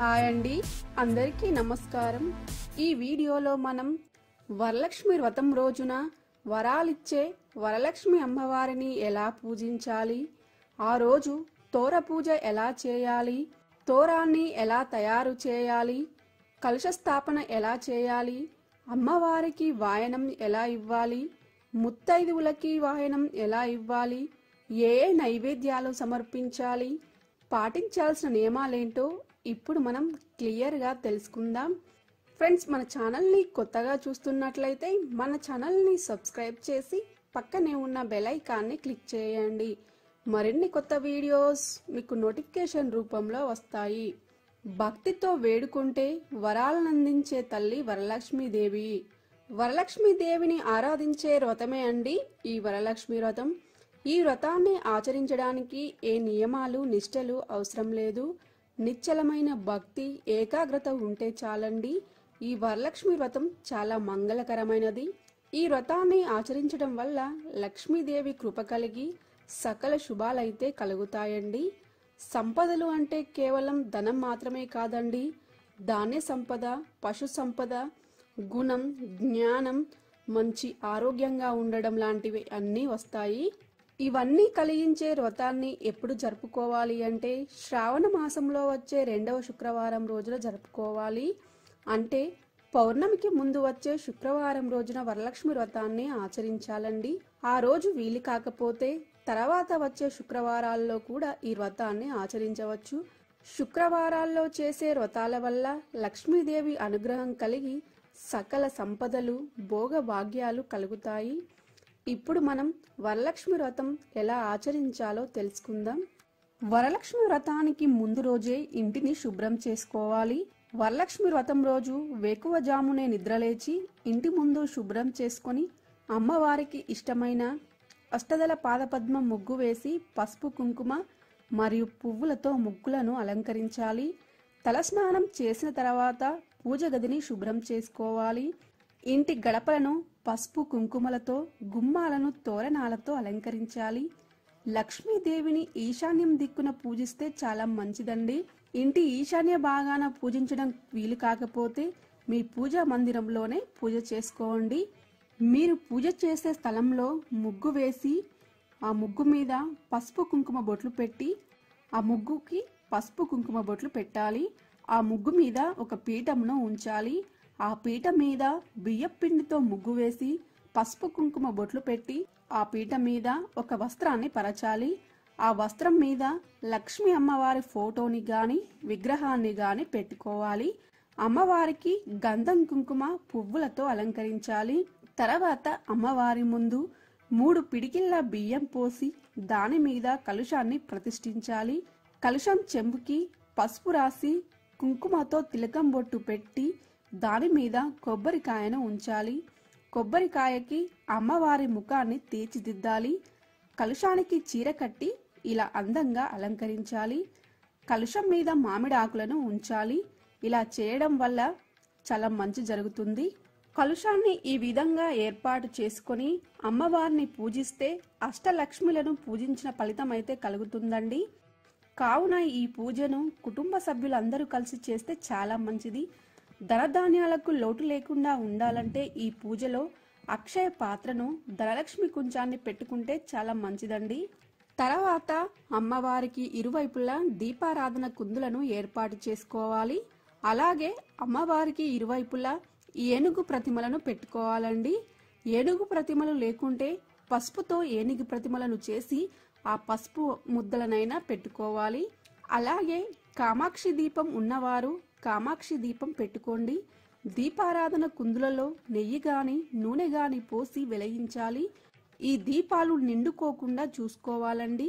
hi అండి అందరికీ నమస్కారం ఈ వీడియోలో మనం వరలక్ష్మి వ్రతం రోజున వరాలిచ్చే వరలక్ష్మి అమ్మవారిని ఎలా పూజించాలి ఆ రోజు తోర పూజ ఎలా చేయాలి తోరాన్ని ఎలా తయారు చేయాలి కలశ స్థాపన ఎలా చేయాలి అమ్మవారికి వాయనం ఎలా ఇవ్వాలి ముత్తైదువులకి వాయనం ఎలా ఇవ్వాలి ఏ ఏ నైవేద్యాలు సమర్పించాలి పాటించాల్సిన నియమాలేంటో ఇప్పుడు మనం క్లియర్గా తెలుసుకుందాం ఫ్రెండ్స్ మన ఛానల్ని కొత్తగా చూస్తున్నట్లయితే మన ఛానల్ని సబ్స్క్రైబ్ చేసి పక్కనే ఉన్న బెల్ ఐకాన్ని క్లిక్ చేయండి మరిన్ని కొత్త వీడియోస్ మీకు నోటిఫికేషన్ రూపంలో వస్తాయి భక్తితో వేడుకుంటే వరాలనందించే తల్లి వరలక్ష్మీదేవి వరలక్ష్మీదేవిని ఆరాధించే వ్రతమే అండి ఈ వరలక్ష్మి వ్రతం ఈ వ్రతాన్ని ఆచరించడానికి ఏ నియమాలు నిష్టలు అవసరం లేదు నిశ్చలమైన భక్తి ఏకాగ్రత ఉంటే చాలండి ఈ వరలక్ష్మి వ్రతం చాలా మంగళకరమైనది ఈ వ్రతాన్ని ఆచరించడం వల్ల లక్ష్మీదేవి కృప కలిగి సకల శుభాలైతే కలుగుతాయండి సంపదలు అంటే కేవలం ధనం మాత్రమే కాదండి ధాన్య సంపద పశు సంపద గుణం జ్ఞానం మంచి ఆరోగ్యంగా ఉండడం లాంటివి అన్నీ వస్తాయి ఇవన్నీ కలిగించే వ్రతాన్ని ఎప్పుడు జరుపుకోవాలి అంటే శ్రావణ మాసంలో వచ్చే రెండవ శుక్రవారం రోజున జరుపుకోవాలి అంటే పౌర్ణమికి ముందు వచ్చే శుక్రవారం రోజున వరలక్ష్మి వ్రతాన్ని ఆచరించాలండి ఆ రోజు వీలు కాకపోతే తర్వాత వచ్చే శుక్రవారాల్లో కూడా ఈ వ్రతాన్ని ఆచరించవచ్చు శుక్రవారాల్లో చేసే వ్రతాల వల్ల లక్ష్మీదేవి అనుగ్రహం కలిగి సకల సంపదలు భోగ భాగ్యాలు కలుగుతాయి ఇప్పుడు మనం వరలక్ష్మి వ్రతం ఎలా ఆచరించాలో తెలుసుకుందాం వరలక్ష్మి వ్రతానికి ముందు రోజే ఇంటిని శుభ్రం చేసుకోవాలి వరలక్ష్మి వ్రతం రోజు వేకువజామునే నిద్రలేచి ఇంటి ముందు శుభ్రం చేసుకొని అమ్మవారికి ఇష్టమైన అష్టదల పాదపద్మం ముగ్గు వేసి పసుపు కుంకుమ మరియు పువ్వులతో ముగ్గులను అలంకరించాలి తలస్నానం చేసిన తర్వాత పూజ గదిని శుభ్రం చేసుకోవాలి ఇంటి గడపలను పసుపు కుంకుమలతో గుమ్మాలను తోరణాలతో అలంకరించాలి లక్ష్మీదేవిని ఈశాన్యం దిక్కున పూజిస్తే చాలా మంచిదండి ఇంటి ఈశాన్య భాగాన పూజించడం వీలు కాకపోతే మీ పూజా మందిరంలోనే పూజ చేసుకోండి మీరు పూజ చేసే స్థలంలో ముగ్గు వేసి ఆ ముగ్గు మీద పసుపు కుంకుమ బొట్లు పెట్టి ఆ ముగ్గుకి పసుపు కుంకుమ బొట్లు పెట్టాలి ఆ ముగ్గు మీద ఒక పీఠంను ఉంచాలి ఆ పీఠం మీద బియ్యం పిండితో ముగ్గు వేసి పసుపు కుంకుమ బొట్లు పెట్టి ఆ పీఠం మీద ఒక వస్త్రాన్ని పరచాలి ఆ వస్త్రం మీద లక్ష్మీ అమ్మవారి ఫోటోని గాని విగ్రహాన్ని గాని పెట్టుకోవాలి అమ్మవారికి గంధం కుంకుమ పువ్వులతో అలంకరించాలి తర్వాత అమ్మవారి ముందు మూడు పిడికిళ్ళ బియ్యం పోసి దాని మీద కలుషాన్ని ప్రతిష్ఠించాలి కలుషం చెంబుకి పసుపు రాసి కుంకుమతో తిలకం బొట్టు పెట్టి దాని మీద కొబ్బరికాయను ఉంచాలి కొబ్బరికాయకి అమ్మవారి ముఖాన్ని తీర్చిదిద్దాలి కలుషానికి చీర కట్టి ఇలా అందంగా అలంకరించాలి కలుషం మీద మామిడి ఆకులను ఉంచాలి ఇలా చేయడం వల్ల చాలా మంచి జరుగుతుంది కలుషాన్ని ఈ విధంగా ఏర్పాటు చేసుకొని అమ్మవారిని పూజిస్తే అష్టలక్ష్మిలను పూజించిన ఫలితం అయితే కలుగుతుందండి కావున ఈ పూజను కుటుంబ సభ్యులందరూ కలిసి చేస్తే చాలా మంచిది ధనధాన్యాలకు లోటు లేకుండా ఉండాలంటే ఈ పూజలో అక్షయ పాత్రను ధనలక్ష్మి కుంచాన్ని పెట్టుకుంటే చాలా మంచిదండి తర్వాత అమ్మవారికి ఇరువైపులా దీపారాధన కుందులను ఏర్పాటు చేసుకోవాలి అలాగే అమ్మవారికి ఇరువైపులా ఏనుగు ప్రతిమలను పెట్టుకోవాలండి ఏనుగు ప్రతిమలు లేకుంటే పసుపుతో ఏనుగు ప్రతిమలను చేసి ఆ పసుపు ముద్దలనైనా పెట్టుకోవాలి అలాగే కామాక్షి దీపం ఉన్నవారు కామాక్షి దీపం పెట్టుకోండి దీపారాధన కుందులలో నెయ్యి గాని నూనె గాని పోసి వెలిగించాలి ఈ దీపాలు నిండుకోకుండా చూసుకోవాలండి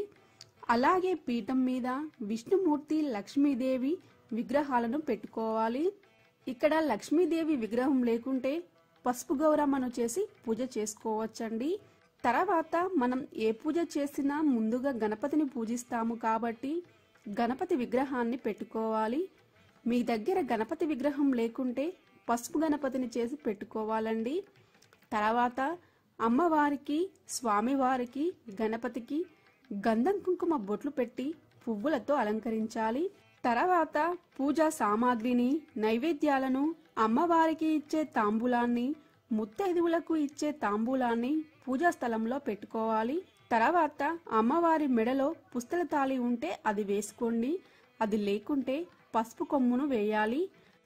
అలాగే పీఠం మీద విష్ణుమూర్తి లక్ష్మీదేవి విగ్రహాలను పెట్టుకోవాలి ఇక్కడ లక్ష్మీదేవి విగ్రహం లేకుంటే పసుపు గౌరమ్మను చేసి పూజ చేసుకోవచ్చండి తర్వాత మనం ఏ పూజ చేసినా ముందుగా గణపతిని పూజిస్తాము కాబట్టి గణపతి విగ్రహాన్ని పెట్టుకోవాలి మీ దగ్గర గణపతి విగ్రహం లేకుంటే పసుపు గణపతిని చేసి పెట్టుకోవాలండి తర్వాత అమ్మవారికి స్వామివారికి గణపతికి గంధం కుంకుమ బొట్లు పెట్టి పువ్వులతో అలంకరించాలి తర్వాత పూజా సామాగ్రిని నైవేద్యాలను అమ్మవారికి ఇచ్చే తాంబూలాన్ని ముత్తైదువులకు ఇచ్చే తాంబూలాన్ని పూజా స్థలంలో పెట్టుకోవాలి తర్వాత అమ్మవారి మెడలో పుస్తల తాళి ఉంటే అది వేసుకోండి అది లేకుంటే పసుపు కొమ్మును వేయాలి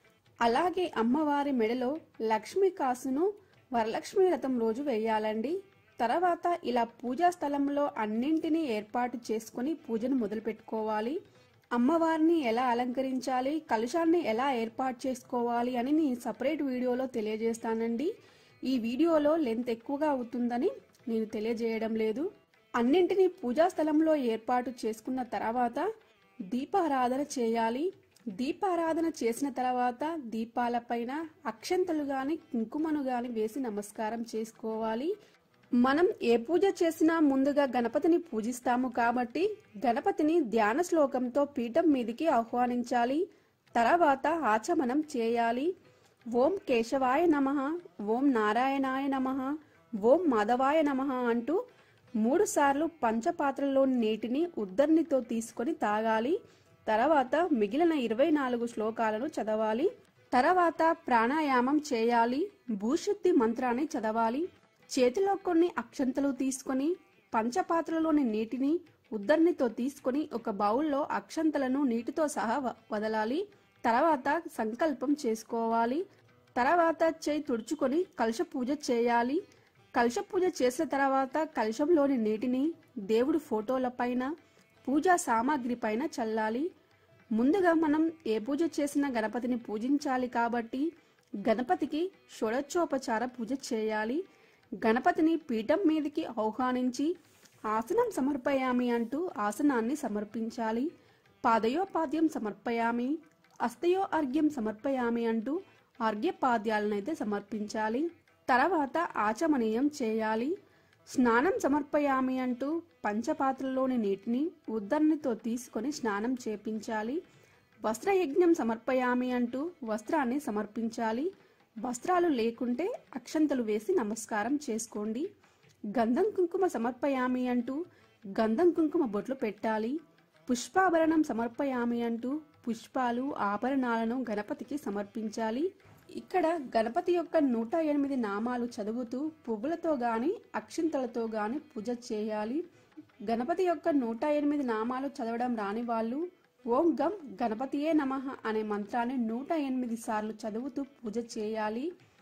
అలాగే అమ్మవారి మెడలో లక్ష్మీ కాసును వరలక్ష్మి వ్రతం రోజు వేయాలండి తర్వాత ఇలా పూజా స్థలంలో అన్నింటినీ ఏర్పాటు చేసుకుని పూజను మొదలు పెట్టుకోవాలి అమ్మవారిని ఎలా అలంకరించాలి కలుషాన్ని ఎలా ఏర్పాటు చేసుకోవాలి అని నేను సపరేట్ వీడియోలో తెలియజేస్తానండి ఈ వీడియోలో లెంత్ ఎక్కువగా అవుతుందని నేను తెలియజేయడం లేదు అన్నింటినీ పూజా స్థలంలో ఏర్పాటు చేసుకున్న తర్వాత దీపారాధన చేయాలి దీపారాధన చేసిన తర్వాత దీపాలపైన అక్షంతలు గాని కుంకుమను గాని వేసి నమస్కారం చేసుకోవాలి మనం ఏ పూజ చేసినా ముందుగా గణపతిని పూజిస్తాము కాబట్టి గణపతిని ధ్యాన శ్లోకంతో పీఠం మీదికి ఆహ్వానించాలి తర్వాత ఆచమనం చేయాలి ఓం కేశవాయ నమ ఓం నారాయణాయ నమ ఓం మాధవాయ నమ అంటూ మూడు సార్లు పంచపాత్రలోని నీటిని ఉద్దర్నితో తీసుకొని తాగాలి తర్వాత మిగిలిన ఇరవై నాలుగు శ్లోకాలను చదవాలి తర్వాత ప్రాణాయామం చేయాలి భూశుద్ధి మంత్రాన్ని చదవాలి చేతిలో కొన్ని అక్షంతలు తీసుకొని పంచపాత్రలోని నీటిని ఉద్దర్నితో తీసుకొని ఒక బౌల్లో అక్షంతలను నీటితో సహా వ- వదలాలి తర్వాత సంకల్పం చేసుకోవాలి తర్వాత చేయి తుడుచుకొని కలశ పూజ చేయాలి కలశ పూజ చేసిన తర్వాత కలశంలోని నీటిని దేవుడి ఫోటోల పైన పూజా సామాగ్రి పైన చల్లాలి ముందుగా మనం ఏ పూజ చేసినా గణపతిని పూజించాలి కాబట్టి గణపతికి షోడచోపచార పూజ చేయాలి గణపతిని పీఠం మీదకి ఆహ్వానించి ఆసనం సమర్పయామి అంటూ ఆసనాన్ని సమర్పించాలి పాదయోపాద్యం సమర్పయామి అస్తయో అర్ఘ్యం సమర్పయామి అంటూ అర్ఘ్యపాద్యాలనైతే సమర్పించాలి తర్వాత ఆచమనీయం చేయాలి స్నానం సమర్పయామి అంటూ పంచపాత్రలోని నీటిని ఉద్దరణితో తీసుకొని స్నానం చేపించాలి వస్త్రయజ్ఞం సమర్పయామి అంటూ వస్త్రాన్ని సమర్పించాలి వస్త్రాలు లేకుంటే అక్షంతలు వేసి నమస్కారం చేసుకోండి గంధం కుంకుమ సమర్పయామి అంటూ గంధం కుంకుమ బొట్లు పెట్టాలి పుష్పాభరణం సమర్పయామి అంటూ పుష్పాలు ఆభరణాలను గణపతికి సమర్పించాలి ఇక్కడ గణపతి యొక్క నూట ఎనిమిది నామాలు చదువుతూ పువ్వులతో గాని అక్షింతలతో గాని పూజ చేయాలి గణపతి యొక్క నూట ఎనిమిది నామాలు చదవడం రాని వాళ్ళు ఓం గం గణపతియే నమః అనే మంత్రాన్ని నూట ఎనిమిది సార్లు చదువుతూ పూజ చేయాలి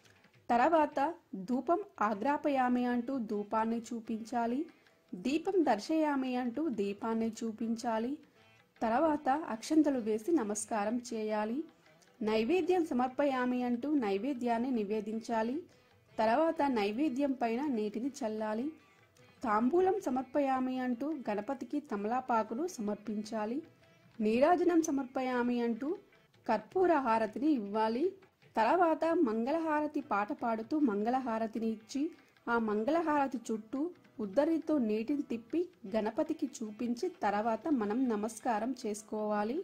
తర్వాత ధూపం ఆగ్రాపయామి అంటూ ధూపాన్ని చూపించాలి దీపం దర్శయామి అంటూ దీపాన్ని చూపించాలి తర్వాత అక్షంతలు వేసి నమస్కారం చేయాలి నైవేద్యం సమర్పయామి అంటూ నైవేద్యాన్ని నివేదించాలి తర్వాత నైవేద్యం పైన నీటిని చల్లాలి తాంబూలం సమర్పయామి అంటూ గణపతికి తమలాపాకులు సమర్పించాలి నీరాజనం సమర్పయామి అంటూ కర్పూర హారతిని ఇవ్వాలి తర్వాత మంగళహారతి పాట పాడుతూ మంగళహారతిని ఇచ్చి ఆ మంగళహారతి చుట్టూ ఉద్దరితో నీటిని తిప్పి గణపతికి చూపించి తర్వాత మనం నమస్కారం చేసుకోవాలి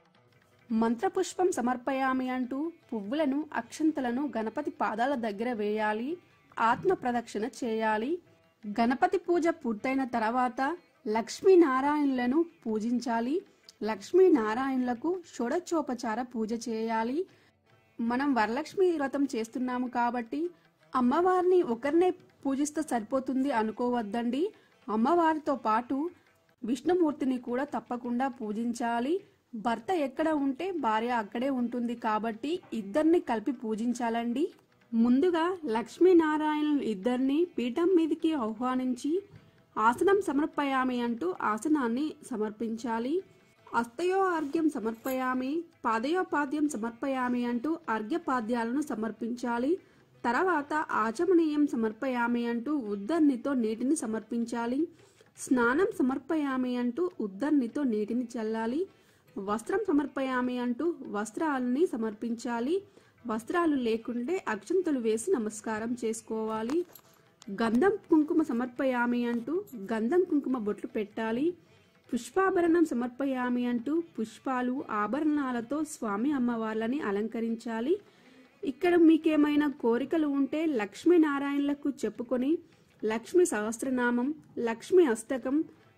మంత్రపుష్పం సమర్పయామి అంటూ పువ్వులను అక్షంతలను గణపతి పాదాల దగ్గర వేయాలి ఆత్మ ప్రదక్షిణ చేయాలి గణపతి పూజ పూర్తయిన తర్వాత లక్ష్మీనారాయణులను పూజించాలి లక్ష్మీనారాయణులకు షోడచోపచార పూజ చేయాలి మనం వరలక్ష్మి వ్రతం చేస్తున్నాము కాబట్టి అమ్మవారిని ఒకరినే పూజిస్తే సరిపోతుంది అనుకోవద్దండి అమ్మవారితో పాటు విష్ణుమూర్తిని కూడా తప్పకుండా పూజించాలి భర్త ఎక్కడ ఉంటే భార్య అక్కడే ఉంటుంది కాబట్టి ఇద్దరిని కలిపి పూజించాలండి ముందుగా లక్ష్మీనారాయణులు ఇద్దరిని పీఠం మీదకి ఆహ్వానించి ఆసనం సమర్పయామి అంటూ ఆసనాన్ని సమర్పించాలి అస్తయో అర్ఘ్యం సమర్పయామి పాదయోపాద్యం సమర్పయామి అంటూ అర్ఘ్యపాద్యాలను సమర్పించాలి తర్వాత ఆచమనీయం సమర్పయామి అంటూ ఉద్దర్నితో నీటిని సమర్పించాలి స్నానం సమర్పయామి అంటూ ఉద్దర్నితో నీటిని చల్లాలి వస్త్రం సమర్పయామి అంటూ వస్త్రాలని సమర్పించాలి వస్త్రాలు లేకుంటే అక్షంతలు వేసి నమస్కారం చేసుకోవాలి గంధం కుంకుమ సమర్పయామి అంటూ గంధం కుంకుమ బొట్లు పెట్టాలి పుష్పాభరణం సమర్పయామి అంటూ పుష్పాలు ఆభరణాలతో స్వామి అమ్మవార్లని అలంకరించాలి ఇక్కడ మీకేమైనా కోరికలు ఉంటే లక్ష్మీనారాయణలకు చెప్పుకొని లక్ష్మి సహస్రనామం లక్ష్మి అష్టకం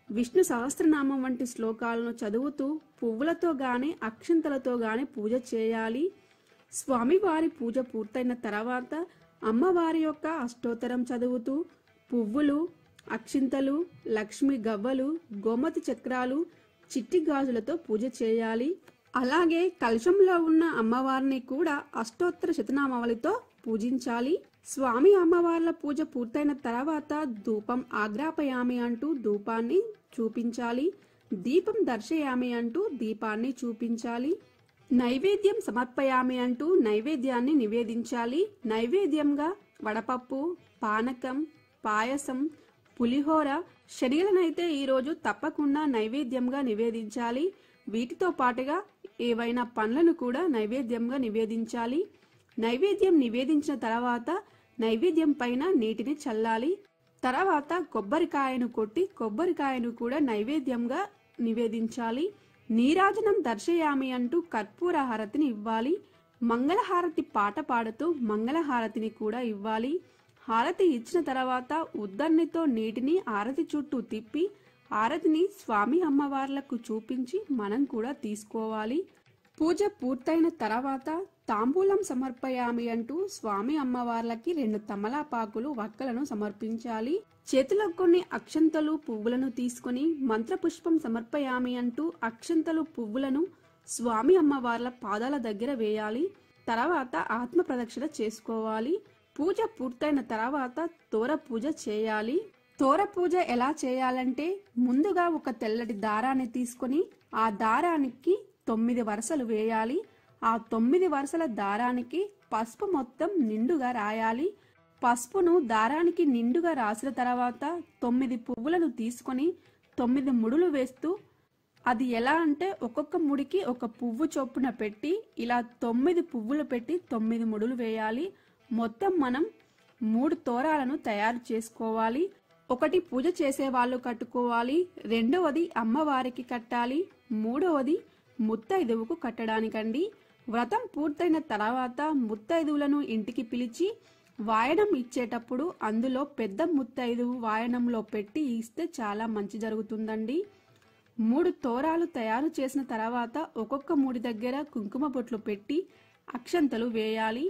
విష్ణు సహస్రనామం వంటి శ్లోకాలను చదువుతూ పువ్వులతో గాని అక్షింతలతో గాని పూజ చేయాలి స్వామివారి పూజ పూర్తయిన తర్వాత అమ్మవారి యొక్క అష్టోత్తరం చదువుతూ పువ్వులు అక్షింతలు లక్ష్మి గవ్వలు గోమతి చక్రాలు చిట్టి గాజులతో పూజ చేయాలి అలాగే కలశంలో ఉన్న అమ్మవారిని కూడా అష్టోత్తర శతనామావళితో పూజించాలి స్వామి అమ్మవార్ల పూజ పూర్తయిన తర్వాత ధూపం ఆగ్రాపయామి అంటూ ధూపాన్ని చూపించాలి దీపం దర్శయామి అంటూ దీపాన్ని చూపించాలి నైవేద్యం సమర్పయామి అంటూ నైవేద్యాన్ని నివేదించాలి నైవేద్యంగా వడపప్పు పానకం పాయసం పులిహోర శనగలనైతే ఈరోజు తప్పకుండా నైవేద్యంగా నివేదించాలి వీటితో పాటుగా ఏవైనా పండ్లను కూడా నైవేద్యంగా నివేదించాలి నైవేద్యం నివేదించిన తర్వాత నైవేద్యం పైన నీటిని చల్లాలి తర్వాత కొబ్బరికాయను కొట్టి కొబ్బరికాయను కూడా నైవేద్యంగా నివేదించాలి నీరాజనం దర్శయామి అంటూ కర్పూర హారతిని ఇవ్వాలి మంగళహారతి పాట పాడుతూ మంగళహారతిని కూడా ఇవ్వాలి హారతి ఇచ్చిన తర్వాత ఉద్దర్నితో నీటిని ఆరతి చుట్టూ తిప్పి ఆరతిని స్వామి అమ్మవార్లకు చూపించి మనం కూడా తీసుకోవాలి పూజ పూర్తయిన తర్వాత తాంబూలం సమర్పయామి అంటూ స్వామి అమ్మవార్లకి రెండు తమలాపాకులు వక్కలను సమర్పించాలి చేతిలో కొన్ని అక్షంతలు పువ్వులను తీసుకొని మంత్రపుష్పం సమర్పయామి అంటూ అక్షంతలు పువ్వులను స్వామి అమ్మవార్ల పాదాల దగ్గర వేయాలి తర్వాత ఆత్మ ప్రదక్షిణ చేసుకోవాలి పూజ పూర్తయిన తర్వాత తోర పూజ చేయాలి తోర పూజ ఎలా చేయాలంటే ముందుగా ఒక తెల్లటి దారాన్ని తీసుకొని ఆ దారానికి తొమ్మిది వరుసలు వేయాలి ఆ తొమ్మిది వరుసల దారానికి పసుపు మొత్తం నిండుగా రాయాలి పసుపును దారానికి నిండుగా రాసిన తర్వాత తొమ్మిది పువ్వులను తీసుకొని తొమ్మిది ముడులు వేస్తూ అది ఎలా అంటే ఒక్కొక్క ముడికి ఒక పువ్వు చొప్పున పెట్టి ఇలా తొమ్మిది పువ్వులు పెట్టి తొమ్మిది ముడులు వేయాలి మొత్తం మనం మూడు తోరాలను తయారు చేసుకోవాలి ఒకటి పూజ చేసే వాళ్ళు కట్టుకోవాలి రెండవది అమ్మవారికి కట్టాలి మూడవది ముత్తైదువుకు కట్టడానికండి వ్రతం పూర్తయిన తర్వాత ముత్తైదువులను ఇంటికి పిలిచి వాయనం ఇచ్చేటప్పుడు అందులో పెద్ద ముత్తైదువు వాయనంలో పెట్టి ఇస్తే చాలా మంచి జరుగుతుందండి మూడు తోరాలు తయారు చేసిన తర్వాత ఒక్కొక్క మూడి దగ్గర కుంకుమ బొట్లు పెట్టి అక్షంతలు వేయాలి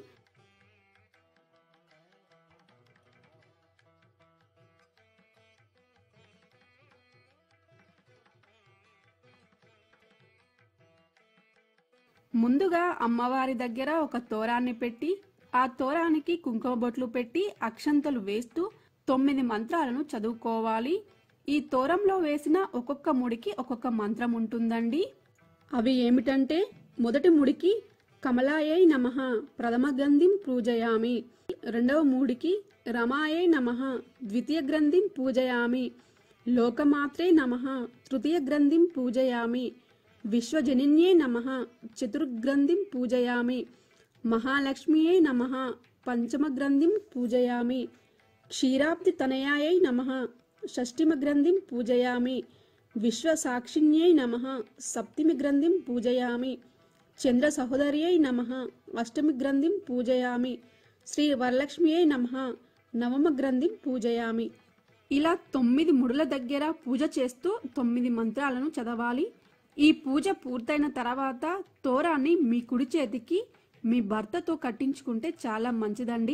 ముందుగా అమ్మవారి దగ్గర ఒక తోరాన్ని పెట్టి ఆ తోరానికి కుంకుమ బొట్లు పెట్టి అక్షంతలు వేస్తూ తొమ్మిది మంత్రాలను చదువుకోవాలి ఈ తోరంలో వేసిన ఒక్కొక్క ముడికి ఒక్కొక్క మంత్రం ఉంటుందండి అవి ఏమిటంటే మొదటి ముడికి కమలాయై నమః ప్రథమ గ్రంథిం పూజయామి రెండవ మూడికి రమాయై నమః ద్వితీయ గ్రంథిం పూజయామి లోకమాత్రే నమః తృతీయ గ్రంథిం పూజయామి విశ్వజనిన్యే నమః చతుర్గ్రంథిం పూజయామి మహాలక్ష్మియై నమః పంచమగ్రంథిం పూజయామి క్షీరాబ్ది తనయాయై నమః షష్ఠిమగ్రంథిం పూజయామి విశ్వసాక్షిణ్యై నమః సప్తమి గ్రంథిం పూజయామి చంద్ర సహోదర్యై నమః అష్టమి గ్రంథిం పూజయామి శ్రీ వరలక్ష్మియై నమః నవమ గ్రంథిం పూజయామి ఇలా తొమ్మిది ముడుల దగ్గర పూజ చేస్తూ తొమ్మిది మంత్రాలను చదవాలి ఈ పూజ పూర్తయిన తర్వాత తోరాన్ని మీ కుడి చేతికి మీ భర్తతో కట్టించుకుంటే చాలా మంచిదండి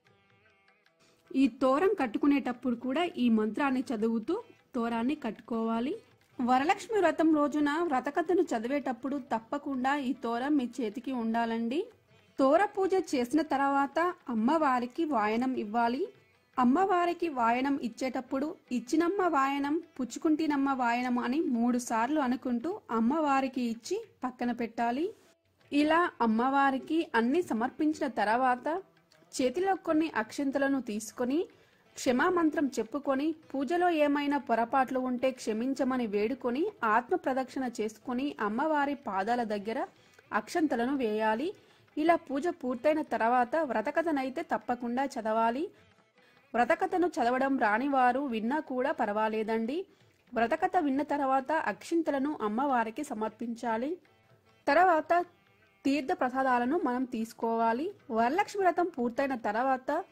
ఈ తోరం కట్టుకునేటప్పుడు కూడా ఈ మంత్రాన్ని చదువుతూ తోరాన్ని కట్టుకోవాలి వరలక్ష్మి వ్రతం రోజున వ్రతకథను చదివేటప్పుడు తప్పకుండా ఈ తోరం మీ చేతికి ఉండాలండి తోర పూజ చేసిన తర్వాత అమ్మవారికి వాయనం ఇవ్వాలి అమ్మవారికి వాయనం ఇచ్చేటప్పుడు ఇచ్చినమ్మ వాయనం పుచ్చుకుంటినమ్మ వాయనం అని మూడు సార్లు అనుకుంటూ అమ్మవారికి ఇచ్చి పక్కన పెట్టాలి ఇలా అమ్మవారికి అన్ని సమర్పించిన తర్వాత చేతిలో కొన్ని అక్షంతలను తీసుకొని క్షమామంత్రం చెప్పుకొని పూజలో ఏమైనా పొరపాట్లు ఉంటే క్షమించమని వేడుకొని ఆత్మ ప్రదక్షిణ చేసుకొని అమ్మవారి పాదాల దగ్గర అక్షంతలను వేయాలి ఇలా పూజ పూర్తయిన తర్వాత వ్రతకథనైతే తప్పకుండా చదవాలి వ్రతకథను చదవడం రానివారు విన్నా కూడా పర్వాలేదండి వ్రతకథ విన్న తర్వాత అక్షింతలను అమ్మవారికి సమర్పించాలి తర్వాత తీర్థ ప్రసాదాలను మనం తీసుకోవాలి వరలక్ష్మి వ్రతం పూర్తయిన తర్వాత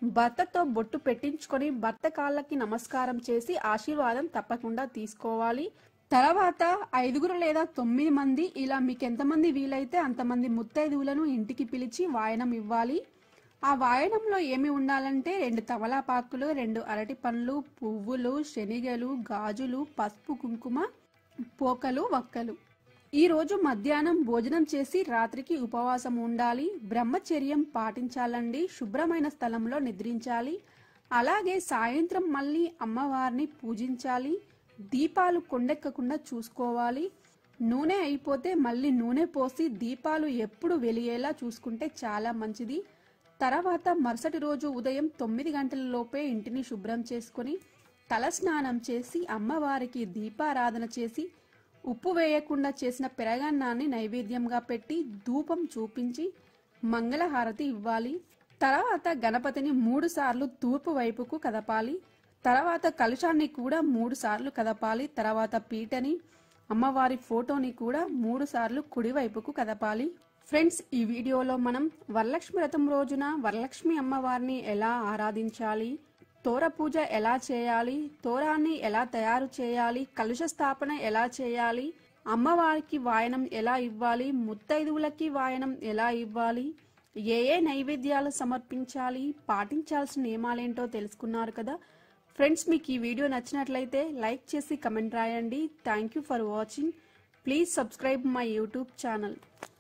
భర్తతో బొట్టు పెట్టించుకొని భర్త కాళ్ళకి నమస్కారం చేసి ఆశీర్వాదం తప్పకుండా తీసుకోవాలి తర్వాత ఐదుగురు లేదా తొమ్మిది మంది ఇలా మీకు ఎంతమంది వీలైతే అంతమంది ముత్తైదువులను ఇంటికి పిలిచి వాయనం ఇవ్వాలి ఆ వాయనంలో ఏమి ఉండాలంటే రెండు తమలాపాకులు రెండు అరటి పండ్లు పువ్వులు శనిగలు గాజులు పసుపు కుంకుమ పోకలు వక్కలు ఈ రోజు మధ్యాహ్నం భోజనం చేసి రాత్రికి ఉపవాసం ఉండాలి బ్రహ్మచర్యం పాటించాలండి శుభ్రమైన స్థలంలో నిద్రించాలి అలాగే సాయంత్రం మళ్ళీ అమ్మవారిని పూజించాలి దీపాలు కొండెక్కకుండా చూసుకోవాలి నూనె అయిపోతే మళ్ళీ నూనె పోసి దీపాలు ఎప్పుడు వెలిగేలా చూసుకుంటే చాలా మంచిది తర్వాత మరుసటి రోజు ఉదయం తొమ్మిది గంటల లోపే ఇంటిని శుభ్రం చేసుకొని తల స్నానం చేసి అమ్మవారికి దీపారాధన చేసి ఉప్పు వేయకుండా చేసిన పెరగన్నాన్ని నైవేద్యంగా పెట్టి ధూపం చూపించి మంగళహారతి ఇవ్వాలి తర్వాత గణపతిని మూడు సార్లు తూర్పు వైపుకు కదపాలి తర్వాత కలుషాన్ని కూడా మూడు సార్లు కదపాలి తర్వాత పీటని అమ్మవారి ఫోటోని కూడా మూడు సార్లు కుడివైపుకు కదపాలి ఫ్రెండ్స్ ఈ వీడియోలో మనం వరలక్ష్మి వ్రతం రోజున వరలక్ష్మి అమ్మవారిని ఎలా ఆరాధించాలి తోర పూజ ఎలా చేయాలి తోరాన్ని ఎలా తయారు చేయాలి కలుష స్థాపన ఎలా చేయాలి అమ్మవారికి వాయనం ఎలా ఇవ్వాలి ముత్తైదువులకి వాయనం ఎలా ఇవ్వాలి ఏ ఏ నైవేద్యాలు సమర్పించాలి పాటించాల్సిన నియమాలేంటో తెలుసుకున్నారు కదా ఫ్రెండ్స్ మీకు ఈ వీడియో నచ్చినట్లయితే లైక్ చేసి కమెంట్ రాయండి thank you for watching please subscribe my YouTube channel